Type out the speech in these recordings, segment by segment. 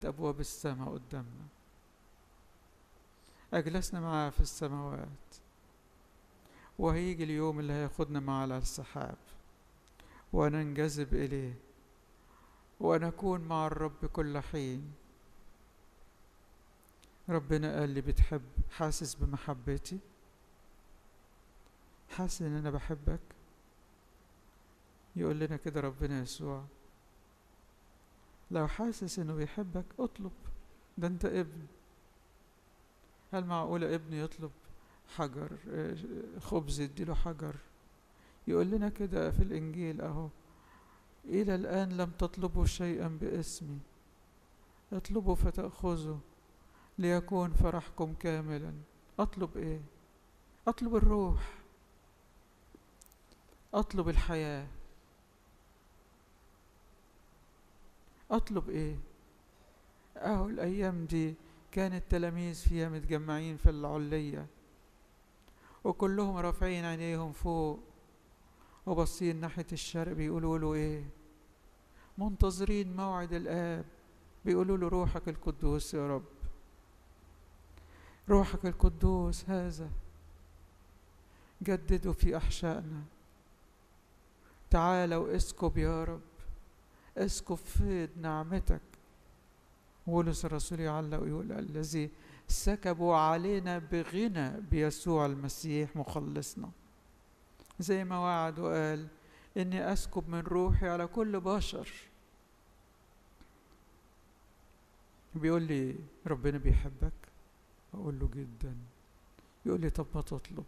أبواب السماء قدامنا أجلسنا معاه في السماوات وهيجي اليوم اللي هياخدنا معاه على السحاب وننجذب إليه ونكون مع الرب كل حين ربنا قال لي بتحب حاسس بمحبتي حاسس ان انا بحبك يقول لنا كده ربنا يسوع لو حاسس انه بيحبك اطلب ده انت ابن هل معقولة ابن يطلب حجر خبز يديله حجر يقول لنا كده في الانجيل اهو الى الان لم تطلبوا شيئا باسمي اطلبوا فتأخذوا ليكون فرحكم كاملا اطلب ايه اطلب الروح اطلب الحياه اطلب ايه اهو الايام دي كان التلاميذ فيها متجمعين في العليه وكلهم رافعين عينيهم فوق وبصين ناحيه الشرق بيقولوا له ايه منتظرين موعد الاب بيقولوا له روحك القدوس يا رب روحك القدوس هذا جدده في احشائنا تعال واسكب يا رب اسكب فيض نعمتك بولس الرسول يعلق ويقول الذي سكبوا علينا بغنى بيسوع المسيح مخلصنا زي ما وعد وقال اني اسكب من روحي على كل بشر بيقول لي ربنا بيحبك اقول له جدا يقول لي طب ما تطلب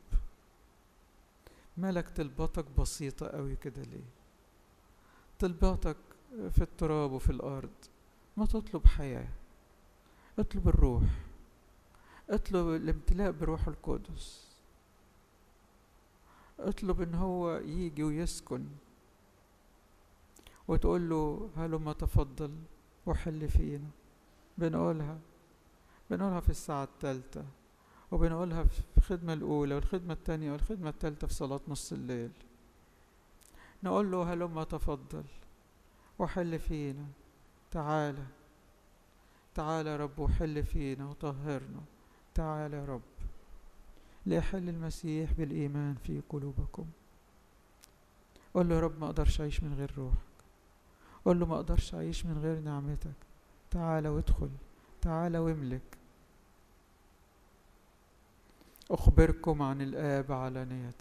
مالك طلباتك بسيطة قوي كده ليه طلباتك في التراب وفي الأرض ما تطلب حياة اطلب الروح اطلب الامتلاء بروح القدس اطلب ان هو يجي ويسكن وتقول له هلما تفضل وحل فينا بنقولها بنقولها في الساعة الثالثة وبنقولها في الخدمة الأولى والخدمة الثانية والخدمة الثالثة في صلاة نص الليل نقول له هلما تفضل وحل فينا تعالى تعالى يا رب وحل فينا وطهرنا تعالى يا رب ليحل المسيح بالإيمان في قلوبكم قول له يا رب ما أقدرش أعيش من غير روحك قول له ما أقدرش أعيش من غير نعمتك تعالى وادخل تعالى واملك أخبركم عن الآب علانية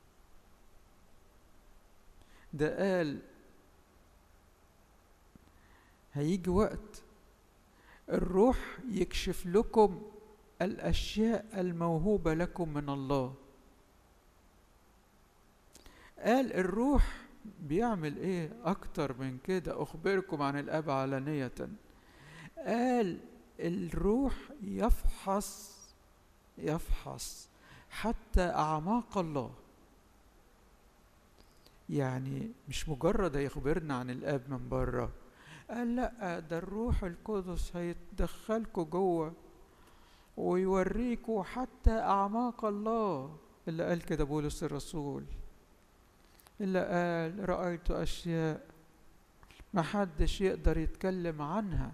ده قال هيجي وقت الروح يكشف لكم الأشياء الموهوبة لكم من الله قال الروح بيعمل ايه اكتر من كده اخبركم عن الاب علانية قال الروح يفحص يفحص حتى اعماق الله يعني مش مجرد هيخبرنا عن الاب من بره قال لا ده الروح القدس هيتدخلكوا جوه ويوريكوا حتى اعماق الله اللي قال كده بولس الرسول اللي قال رأيت أشياء ما حدش يقدر يتكلم عنها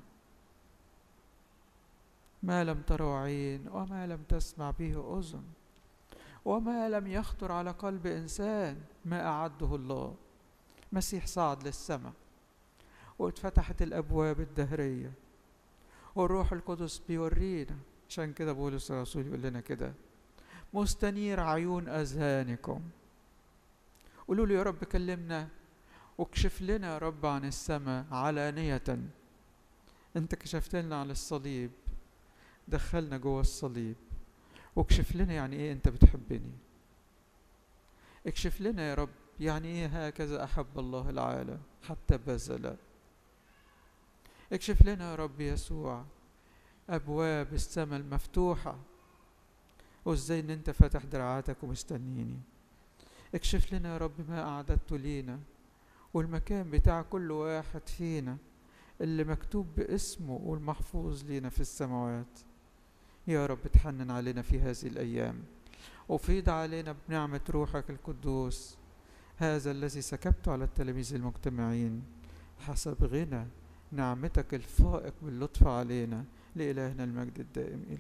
ما لم تروا عين وما لم تسمع به أذن وما لم يخطر على قلب إنسان ما أعده الله مسيح صعد للسماء واتفتحت الأبواب الدهرية والروح القدس بيورينا عشان كده بولس الرسول يقول لنا كده مستنير عيون أذهانكم قولوا له يا رب كلمنا واكشف لنا يا رب عن السماء علانية انت كشفت لنا عن الصليب دخلنا جوه الصليب واكشف لنا يعني ايه انت بتحبني اكشف لنا يا رب يعني ايه هكذا احب الله العالم حتى بذل اكشف لنا يا رب يسوع ابواب السماء المفتوحه وازاي ان انت فاتح دراعاتك ومستنيني اكشف لنا يا رب ما أعددت لينا والمكان بتاع كل واحد فينا اللي مكتوب باسمه والمحفوظ لينا في السماوات يا رب تحنن علينا في هذه الأيام وفيض علينا بنعمة روحك القدوس هذا الذي سكبت على التلاميذ المجتمعين حسب غنى نعمتك الفائق باللطف علينا لإلهنا المجد الدائم إلى